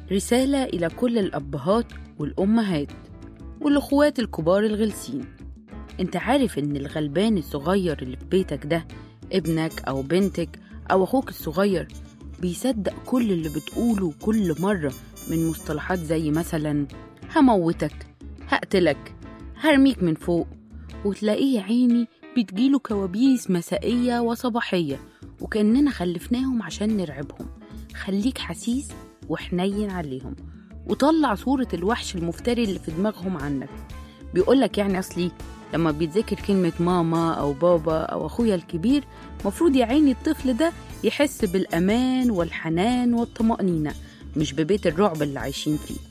رسالة إلى كل الأبهات والأمهات والأخوات الكبار الغلسين انت عارف ان الغلبان الصغير اللي في بيتك ده ابنك أو بنتك أو أخوك الصغير بيصدق كل اللي بتقوله كل مرة من مصطلحات زي مثلا هموتك هقتلك هرميك من فوق وتلاقيه يا عيني بتجيله كوابيس مسائية وصباحية وكأننا خلفناهم عشان نرعبهم خليك حسيس وحنين عليهم وطلع صورة الوحش المفتري اللي في دماغهم عنك بيقولك يعني أصلي لما بيتذكر كلمة ماما أو بابا أو أخويا الكبير مفروض يا عيني الطفل ده يحس بالأمان والحنان والطمأنينة مش ببيت الرعب اللي عايشين فيه